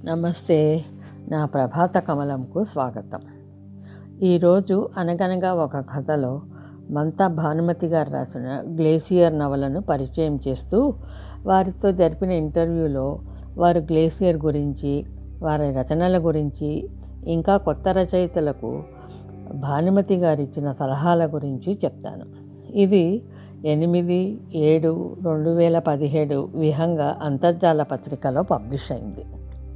నమస్తే నా ప్రభాత కమలంకు స్వాగతం ఈరోజు అనగనగా ఒక కథలో మంతా భానుమతి గారు రాసిన గ్లేసియర్ నవలను పరిచయం చేస్తూ వారితో జరిపిన ఇంటర్వ్యూలో వారు గ్లేసియర్ గురించి వారి రచనల గురించి ఇంకా కొత్త రచయితలకు భానుమతి గారు ఇచ్చిన సలహాల గురించి చెప్తాను ఇది ఎనిమిది ఏడు రెండు వేల పదిహేడు విహంగా అంతర్జాల పత్రికలో పబ్లిష్ అయింది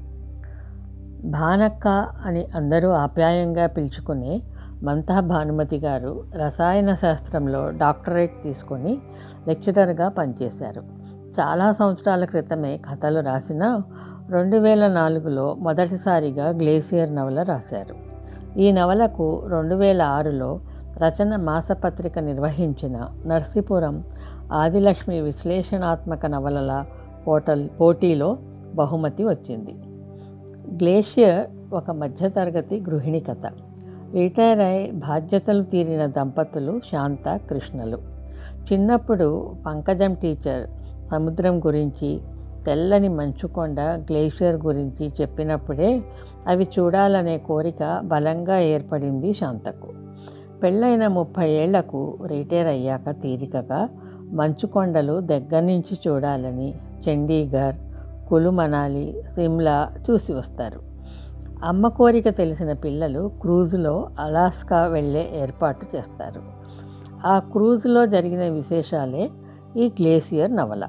భానక్క అని అందరూ ఆప్యాయంగా పిలుచుకునే మంతా భానుమతి గారు రసాయన శాస్త్రంలో డాక్టరేట్ తీసుకొని లెక్చరర్గా పనిచేశారు చాలా సంవత్సరాల క్రితమే కథలు రాసిన రెండు వేల నాలుగులో మొదటిసారిగా గ్లేసియర్ నవల రాశారు ఈ నవలకు రెండు వేల ఆరులో రచన మాసపత్రిక నిర్వహించిన నర్సీపురం ఆదిలక్ష్మి విశ్లేషణాత్మక నవలల పోటల్ పోటీలో బహుమతి వచ్చింది గ్లేషియర్ ఒక మధ్యతరగతి గృహిణి కథ రిటైర్ అయి బాధ్యతలు తీరిన దంపతులు శాంత కృష్ణలు చిన్నప్పుడు పంకజం టీచర్ సముద్రం గురించి తెల్లని మంచుకొండ గ్లేషియర్ గురించి చెప్పినప్పుడే అవి చూడాలనే కోరిక బలంగా ఏర్పడింది శాంతకు పెళ్ళైన ముప్పై ఏళ్లకు రిటైర్ అయ్యాక తీరికగా మంచుకొండలు దగ్గర నుంచి చూడాలని చండీగఢ్ కులు మనాలి సిమ్లా చూసి వస్తారు అమ్మ కోరిక తెలిసిన పిల్లలు క్రూజులో అలాస్కా వెళ్ళే ఏర్పాటు చేస్తారు ఆ క్రూజులో జరిగిన విశేషాలే ఈ గ్లేసియర్ నవల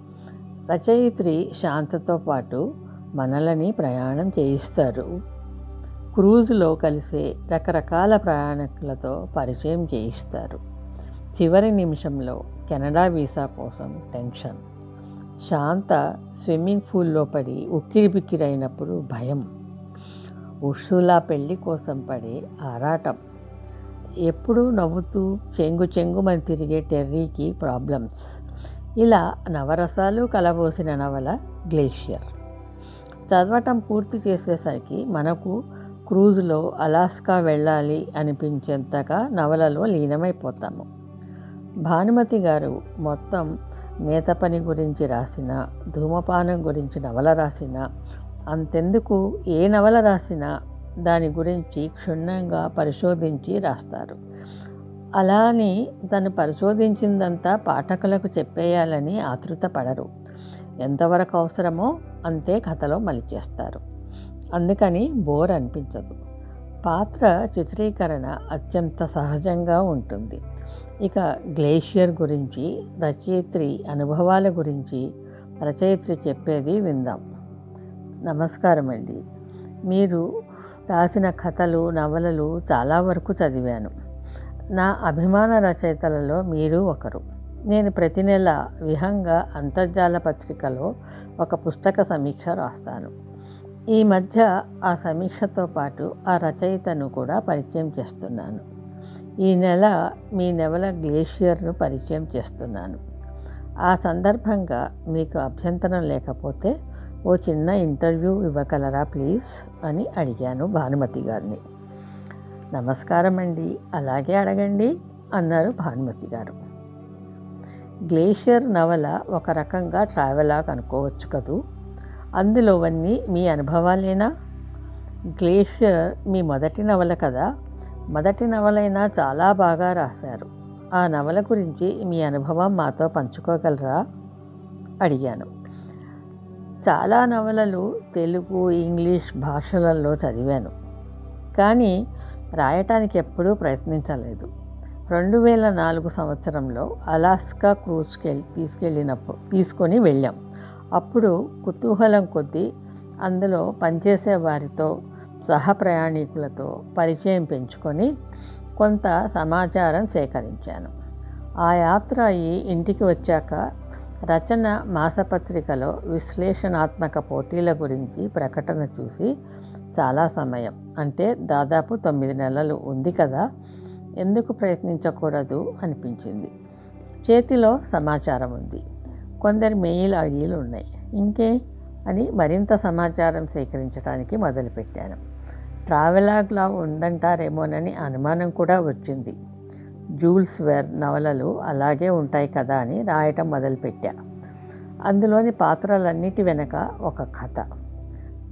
రచయిత్రి శాంతతో పాటు మనలని ప్రయాణం చేయిస్తారు క్రూజులో కలిసే రకరకాల ప్రయాణికులతో పరిచయం చేయిస్తారు చివరి నిమిషంలో కెనడా వీసా కోసం టెన్షన్ శాంత స్విమ్మింగ్ పూల్లో పడి ఉక్కిరి బిక్కిరైనప్పుడు భయం ఉర్సులా పెళ్లి కోసం పడే ఆరాటం ఎప్పుడూ నవ్వుతూ చెంగు చెంగుమని తిరిగే టెర్రీకి ప్రాబ్లమ్స్ ఇలా నవరసాలు కలబోసిన నవల గ్లేషియర్ చదవటం పూర్తి చేసేసరికి మనకు క్రూజ్లో అలాస్కా వెళ్ళాలి అనిపించేంతగా నవలలో లీనమైపోతాము భానుమతి గారు మొత్తం నేత పని గురించి రాసిన ధూమపానం గురించి నవల రాసిన అంతెందుకు ఏ నవల రాసినా దాని గురించి క్షుణ్ణంగా పరిశోధించి రాస్తారు అలా అని తను పరిశోధించిందంతా పాఠకులకు చెప్పేయాలని ఆతృత పడరు ఎంతవరకు అవసరమో అంతే కథలో మలిచేస్తారు అందుకని బోర్ అనిపించదు పాత్ర చిత్రీకరణ అత్యంత సహజంగా ఉంటుంది ఇక గ్లేషియర్ గురించి రచయిత్రి అనుభవాల గురించి రచయిత్రి చెప్పేది విందాం నమస్కారం అండి మీరు రాసిన కథలు నవలలు చాలా వరకు చదివాను నా అభిమాన రచయితలలో మీరు ఒకరు నేను ప్రతి నెల విహంగా అంతర్జాల పత్రికలో ఒక పుస్తక సమీక్ష రాస్తాను ఈ మధ్య ఆ సమీక్షతో పాటు ఆ రచయితను కూడా పరిచయం చేస్తున్నాను ఈ నెల మీ నవల గ్లేషియర్ను పరిచయం చేస్తున్నాను ఆ సందర్భంగా మీకు అభ్యంతరం లేకపోతే ఓ చిన్న ఇంటర్వ్యూ ఇవ్వగలరా ప్లీజ్ అని అడిగాను భానుమతి గారిని నమస్కారం అండి అలాగే అడగండి అన్నారు భానుమతి గారు గ్లేషియర్ నవల ఒక రకంగా ట్రావెలాగ్ అనుకోవచ్చు కదూ అందులోవన్నీ మీ అనుభవాలేనా గ్లేషియర్ మీ మొదటి నవల కదా మొదటి నవలైనా చాలా బాగా రాశారు ఆ నవల గురించి మీ అనుభవం మాతో పంచుకోగలరా అడిగాను చాలా నవలలు తెలుగు ఇంగ్లీష్ భాషలలో చదివాను కానీ రాయటానికి ఎప్పుడూ ప్రయత్నించలేదు రెండు వేల నాలుగు సంవత్సరంలో అలాస్కా క్రూజ్కి తీసుకెళ్ళినప్పుడు తీసుకొని వెళ్ళాం అప్పుడు కుతూహలం కొద్దీ అందులో పనిచేసే వారితో సహ ప్రయాణికులతో పరిచయం పెంచుకొని కొంత సమాచారం సేకరించాను ఆ యాత్ర అయి ఇంటికి వచ్చాక రచన మాసపత్రికలో విశ్లేషణాత్మక పోటీల గురించి ప్రకటన చూసి చాలా సమయం అంటే దాదాపు తొమ్మిది నెలలు ఉంది కదా ఎందుకు ప్రయత్నించకూడదు అనిపించింది చేతిలో సమాచారం ఉంది కొందరి మెయిల్ ఐడీలు ఉన్నాయి ఇంకే అని మరింత సమాచారం సేకరించడానికి మొదలుపెట్టాను ట్రావెలాగ్లా ఉందంటారేమోనని అనుమానం కూడా వచ్చింది జూల్స్ వెర్ నవలలు అలాగే ఉంటాయి కదా అని రాయటం మొదలుపెట్టా అందులోని పాత్రలన్నిటి వెనక ఒక కథ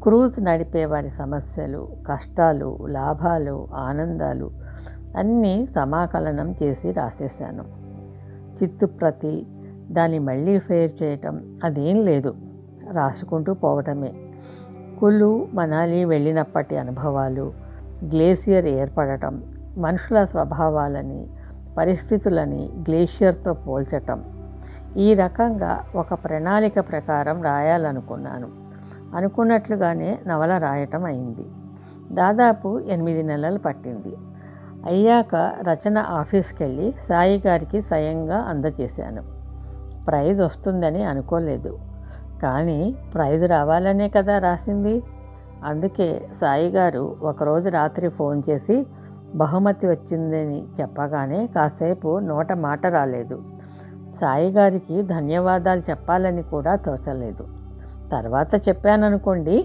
క్రూజ్ నడిపే వారి సమస్యలు కష్టాలు లాభాలు ఆనందాలు అన్నీ సమాకలనం చేసి రాసేసాను చిత్తుప్రతి దాన్ని మళ్ళీ ఫేర్ చేయటం అదేం లేదు రాసుకుంటూ పోవటమే కులు మనాలి వెళ్ళినప్పటి అనుభవాలు గ్లేసియర్ ఏర్పడటం మనుషుల స్వభావాలని పరిస్థితులని గ్లేషియర్తో పోల్చటం ఈ రకంగా ఒక ప్రణాళిక ప్రకారం రాయాలనుకున్నాను అనుకున్నట్లుగానే నవల రాయటం అయింది దాదాపు ఎనిమిది నెలలు పట్టింది అయ్యాక రచన ఆఫీస్కి వెళ్ళి సాయి గారికి స్వయంగా అందజేశాను ప్రైజ్ వస్తుందని అనుకోలేదు కానీ ప్రైజ్ రావాలనే కదా రాసింది అందుకే సాయి గారు ఒకరోజు రాత్రి ఫోన్ చేసి బహుమతి వచ్చిందని చెప్పగానే కాసేపు నోట మాట రాలేదు సాయి గారికి ధన్యవాదాలు చెప్పాలని కూడా తోచలేదు తర్వాత చెప్పాననుకోండి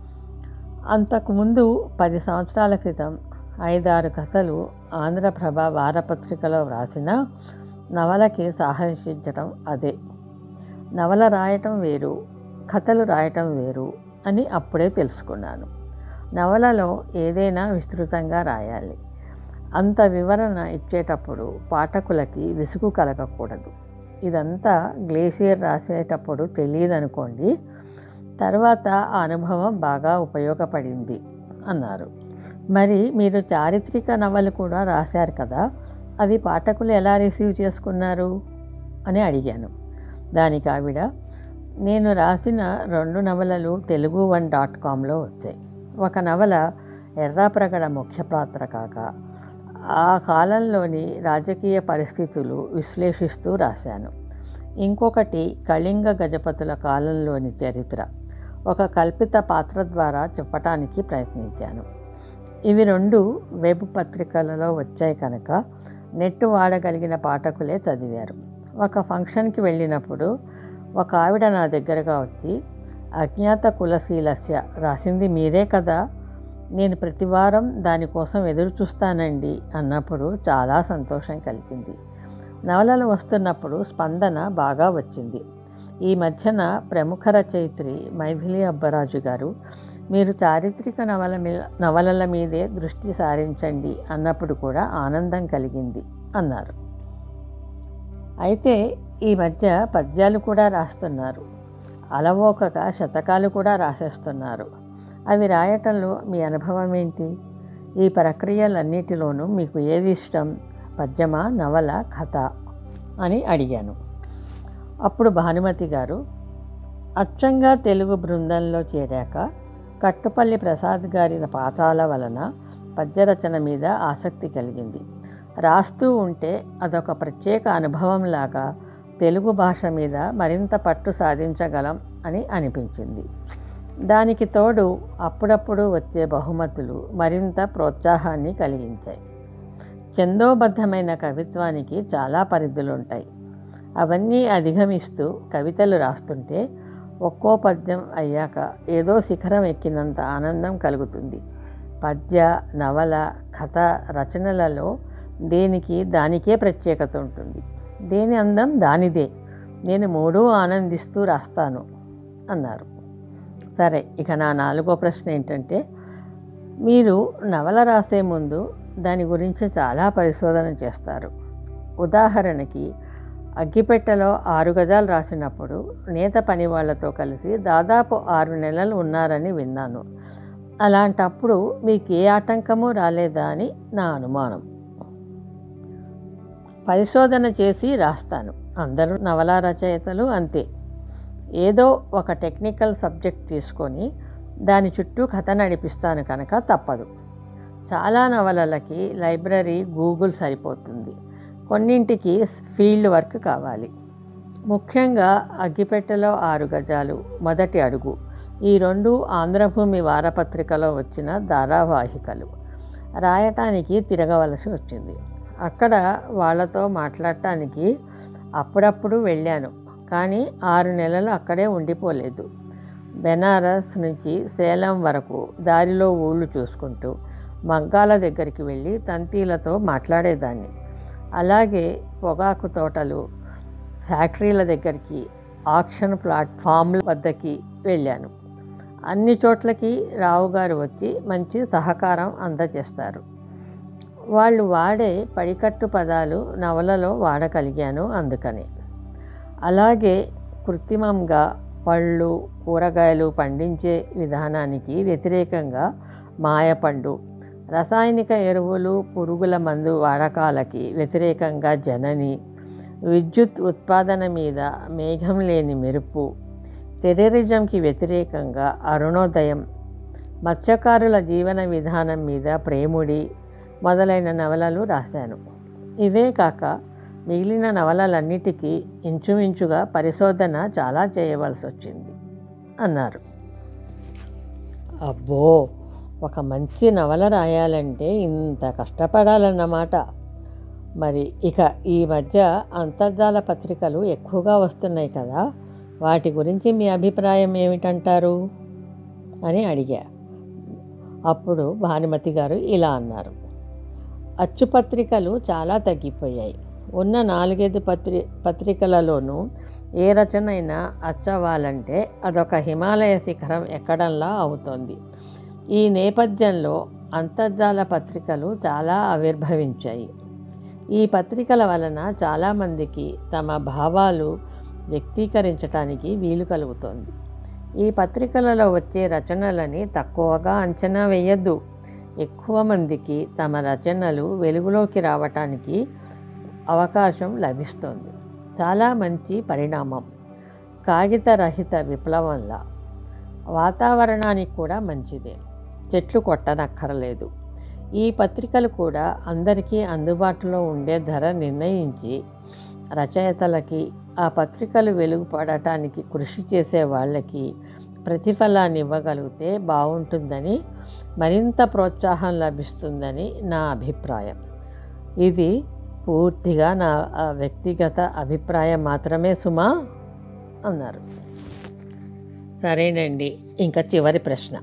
అంతకుముందు పది సంవత్సరాల క్రితం ఐదారు కథలు ఆంధ్రప్రభ వారపత్రికలో వ్రాసిన నవలకి సాహసించటం అదే నవల రాయటం వేరు కథలు రాయటం వేరు అని అప్పుడే తెలుసుకున్నాను నవలలో ఏదైనా విస్తృతంగా రాయాలి అంత వివరణ ఇచ్చేటప్పుడు పాఠకులకి విసుగు కలగకూడదు ఇదంతా గ్లేషియర్ రాసేటప్పుడు తెలియదనుకోండి తర్వాత ఆ అనుభవం బాగా ఉపయోగపడింది అన్నారు మరి మీరు చారిత్రక నవలు కూడా రాశారు కదా అవి పాఠకులు ఎలా రిసీవ్ చేసుకున్నారు అని అడిగాను దానికి ఆవిడ నేను రాసిన రెండు నవలలు తెలుగు వన్ డాట్ కామ్లో వచ్చాయి ఒక నవల ఎర్రాప్రగడ ముఖ్య పాత్ర కాక ఆ కాలంలోని రాజకీయ పరిస్థితులు విశ్లేషిస్తూ రాశాను ఇంకొకటి కళింగ గజపతుల కాలంలోని చరిత్ర ఒక కల్పిత పాత్ర ద్వారా చెప్పటానికి ప్రయత్నించాను ఇవి రెండు వెబ్ పత్రికలలో వచ్చాయి కనుక నెట్ వాడగలిగిన పాఠకులే చదివారు ఒక ఫంక్షన్కి వెళ్ళినప్పుడు ఒక ఆవిడ నా దగ్గరగా వచ్చి అజ్ఞాత కులశీలస్య రాసింది మీరే కదా నేను ప్రతివారం దానికోసం ఎదురు చూస్తానండి అన్నప్పుడు చాలా సంతోషం కలిగింది నవలలు వస్తున్నప్పుడు స్పందన బాగా వచ్చింది ఈ మధ్యన ప్రముఖ రచయిత్రి మైథిలి అబ్బరాజు గారు మీరు చారిత్రక నవల మీ నవలల మీదే దృష్టి సారించండి అన్నప్పుడు కూడా ఆనందం కలిగింది అన్నారు అయితే ఈ మధ్య పద్యాలు కూడా రాస్తున్నారు అలవోకక శతకాలు కూడా రాసేస్తున్నారు అవి రాయటంలో మీ అనుభవం ఏంటి ఈ ప్రక్రియలన్నిటిలోనూ మీకు ఏది ఇష్టం పద్యమా నవల కథ అని అడిగాను అప్పుడు భానుమతి గారు అచ్చంగా తెలుగు బృందంలో చేరాక కట్టుపల్లి ప్రసాద్ గారి పాఠాల వలన పద్యరచన మీద ఆసక్తి కలిగింది రాస్తూ ఉంటే అదొక ప్రత్యేక అనుభవంలాగా తెలుగు భాష మీద మరింత పట్టు సాధించగలం అని అనిపించింది దానికి తోడు అప్పుడప్పుడు వచ్చే బహుమతులు మరింత ప్రోత్సాహాన్ని కలిగించాయి చందోబద్ధమైన కవిత్వానికి చాలా పరిధులుంటాయి అవన్నీ అధిగమిస్తూ కవితలు రాస్తుంటే ఒక్కో పద్యం అయ్యాక ఏదో శిఖరం ఎక్కినంత ఆనందం కలుగుతుంది పద్య నవల కథ రచనలలో దేనికి దానికే ప్రత్యేకత ఉంటుంది దేని అందం దానిదే నేను మూడూ ఆనందిస్తూ రాస్తాను అన్నారు సరే ఇక నా నాలుగో ప్రశ్న ఏంటంటే మీరు నవల రాసే ముందు దాని గురించి చాలా పరిశోధన చేస్తారు ఉదాహరణకి అగ్గిపెట్టెలో ఆరు గజాలు రాసినప్పుడు నేత పని వాళ్ళతో కలిసి దాదాపు ఆరు నెలలు ఉన్నారని విన్నాను అలాంటప్పుడు మీకు ఏ ఆటంకము రాలేదా అని నా అనుమానం పరిశోధన చేసి రాస్తాను అందరూ నవలా రచయితలు అంతే ఏదో ఒక టెక్నికల్ సబ్జెక్ట్ తీసుకొని దాని చుట్టూ కథ నడిపిస్తాను కనుక తప్పదు చాలా నవలలకి లైబ్రరీ గూగుల్ సరిపోతుంది కొన్నింటికి ఫీల్డ్ వర్క్ కావాలి ముఖ్యంగా అగ్గిపెట్టెలో ఆరు గజాలు మొదటి అడుగు ఈ రెండు ఆంధ్రభూమి వారపత్రికలో వచ్చిన ధారావాహికలు రాయటానికి తిరగవలసి వచ్చింది అక్కడ వాళ్ళతో మాట్లాడటానికి అప్పుడప్పుడు వెళ్ళాను కానీ ఆరు నెలలు అక్కడే ఉండిపోలేదు బెనారస్ నుంచి సేలం వరకు దారిలో ఊళ్ళు చూసుకుంటూ మగ్గాల దగ్గరికి వెళ్ళి తంతీలతో మాట్లాడేదాన్ని అలాగే పొగాకు తోటలు ఫ్యాక్టరీల దగ్గరికి ఆక్షన్ ప్లాట్ఫామ్ల వద్దకి వెళ్ళాను అన్ని చోట్లకి రావు గారు వచ్చి మంచి సహకారం అందజేస్తారు వాళ్ళు వాడే పడికట్టు పదాలు నవలలో వాడగలిగాను అందుకని అలాగే కృత్రిమంగా పళ్ళు కూరగాయలు పండించే విధానానికి వ్యతిరేకంగా మాయపండు రసాయనిక ఎరువులు పురుగుల మందు వాడకాలకి వ్యతిరేకంగా జనని విద్యుత్ ఉత్పాదన మీద మేఘం లేని మెరుపు టెర్రరిజంకి వ్యతిరేకంగా అరుణోదయం మత్స్యకారుల జీవన విధానం మీద ప్రేముడి మొదలైన నవలలు రాశాను ఇవే కాక మిగిలిన నవలలన్నిటికీ ఇంచుమించుగా పరిశోధన చాలా చేయవలసి వచ్చింది అన్నారు అబ్బో ఒక మంచి నవల రాయాలంటే ఇంత కష్టపడాలన్నమాట మరి ఇక ఈ మధ్య అంతర్జాల పత్రికలు ఎక్కువగా వస్తున్నాయి కదా వాటి గురించి మీ అభిప్రాయం ఏమిటంటారు అని అడిగా అప్పుడు భానుమతి గారు ఇలా అన్నారు అచ్చుపత్రికలు చాలా తగ్గిపోయాయి ఉన్న నాలుగైదు పత్రి పత్రికలలోనూ ఏ రచన అయినా అచ్చవ్వాలంటే అదొక హిమాలయ శిఖరం ఎక్కడంలా అవుతోంది ఈ నేపథ్యంలో అంతర్జాల పత్రికలు చాలా ఆవిర్భవించాయి ఈ పత్రికల వలన చాలామందికి తమ భావాలు వ్యక్తీకరించడానికి వీలు కలుగుతోంది ఈ పత్రికలలో వచ్చే రచనలని తక్కువగా అంచనా వేయద్దు ఎక్కువ మందికి తమ రచనలు వెలుగులోకి రావటానికి అవకాశం లభిస్తుంది చాలా మంచి పరిణామం కాగితరహిత విప్లవంలా వాతావరణానికి కూడా మంచిదే చెట్లు కొట్టనక్కరలేదు ఈ పత్రికలు కూడా అందరికీ అందుబాటులో ఉండే ధర నిర్ణయించి రచయితలకి ఆ పత్రికలు వెలుగుపడటానికి కృషి చేసే వాళ్ళకి ప్రతిఫలాన్ని ఇవ్వగలిగితే బాగుంటుందని మరింత ప్రోత్సాహం లభిస్తుందని నా అభిప్రాయం ఇది పూర్తిగా నా ఆ, వ్యక్తిగత అభిప్రాయం మాత్రమే సుమా అన్నారు సరేనండి ఇంకా చివరి ప్రశ్న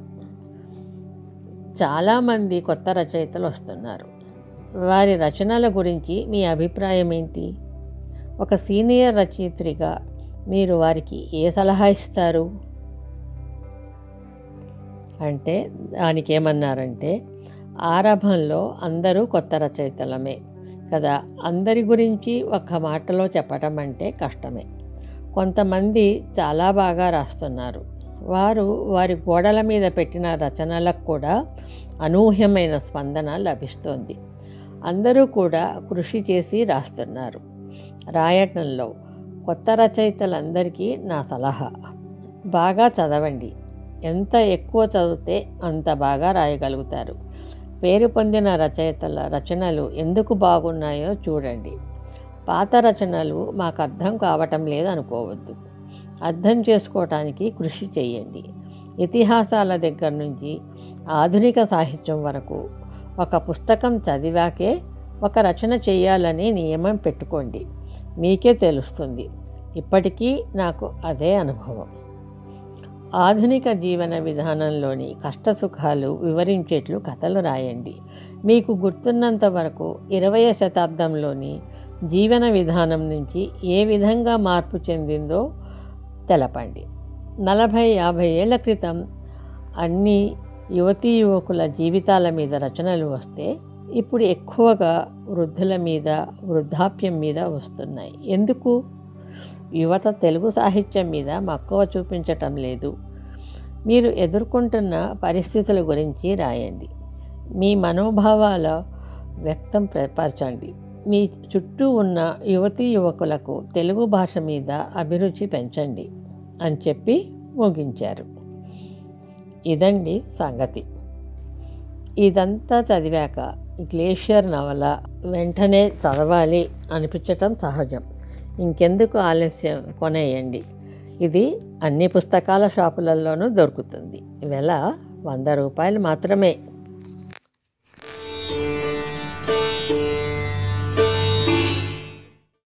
చాలామంది కొత్త రచయితలు వస్తున్నారు వారి రచనల గురించి మీ అభిప్రాయం ఏంటి ఒక సీనియర్ రచయిత్రిగా మీరు వారికి ఏ సలహా ఇస్తారు అంటే దానికి ఏమన్నారంటే ఆరంభంలో అందరూ కొత్త రచయితలమే కదా అందరి గురించి ఒక మాటలో చెప్పటం అంటే కష్టమే కొంతమంది చాలా బాగా రాస్తున్నారు వారు వారి గోడల మీద పెట్టిన రచనలకు కూడా అనూహ్యమైన స్పందన లభిస్తోంది అందరూ కూడా కృషి చేసి రాస్తున్నారు రాయటంలో కొత్త రచయితలందరికీ నా సలహా బాగా చదవండి ఎంత ఎక్కువ చదివితే అంత బాగా రాయగలుగుతారు పేరు పొందిన రచయితల రచనలు ఎందుకు బాగున్నాయో చూడండి పాత రచనలు మాకు అర్థం కావటం లేదనుకోవద్దు అర్థం చేసుకోవటానికి కృషి చేయండి ఇతిహాసాల దగ్గర నుంచి ఆధునిక సాహిత్యం వరకు ఒక పుస్తకం చదివాకే ఒక రచన చేయాలని నియమం పెట్టుకోండి మీకే తెలుస్తుంది ఇప్పటికీ నాకు అదే అనుభవం ఆధునిక జీవన విధానంలోని కష్టసుఖాలు వివరించేట్లు కథలు రాయండి మీకు గుర్తున్నంత వరకు ఇరవయ శతాబ్దంలోని జీవన విధానం నుంచి ఏ విధంగా మార్పు చెందిందో తెలపండి నలభై యాభై ఏళ్ల క్రితం అన్ని యువతీ యువకుల జీవితాల మీద రచనలు వస్తే ఇప్పుడు ఎక్కువగా వృద్ధుల మీద వృద్ధాప్యం మీద వస్తున్నాయి ఎందుకు యువత తెలుగు సాహిత్యం మీద మక్కువ చూపించటం లేదు మీరు ఎదుర్కొంటున్న పరిస్థితుల గురించి రాయండి మీ మనోభావాల వ్యక్తం ప్ర- పరచండి మీ చుట్టూ ఉన్న యువతీ యువకులకు తెలుగు భాష మీద అభిరుచి పెంచండి అని చెప్పి ముగించారు ఇదండి సంగతి ఇదంతా చదివాక గ్లేషియర్ నవల వెంటనే చదవాలి అనిపించటం సహజం ఇంకెందుకు ఆలస్యం కొనేయండి ఇది అన్ని పుస్తకాల షాపులలోనూ దొరుకుతుంది వెల వంద రూపాయలు మాత్రమే